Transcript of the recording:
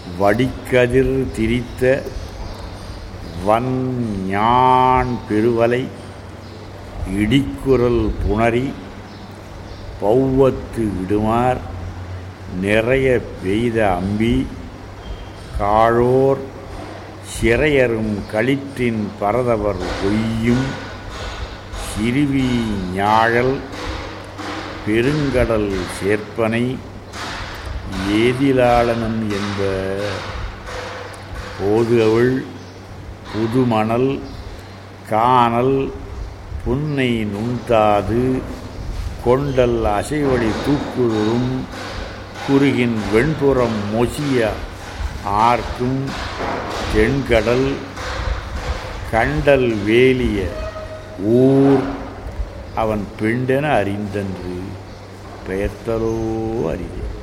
வடிக்கதிர் திரித்த வன் ஞான் பெருவலை இடிக்குரல் புணரி பௌவத்து இடுமார் நிறைய பெய்த அம்பி காழோர் சிறையரும் களிற்றின் பரதவர் பொய்யும் சிறுவி ஞாழல் பெருங்கடல் சேர்ப்பனை ஏதிலாளனன் என்ப போது அவள் புதுமணல் காணல் புன்னை நுண்தாது கொண்டல் அசைவழி தூக்குதலும் குறுகின் வெண்புறம் மொசிய ஆர்க்கும் தென்கடல் கண்டல் வேலிய ஊர் அவன் பெண்டென அறிந்தன்று பெயர்த்தலோ அறிய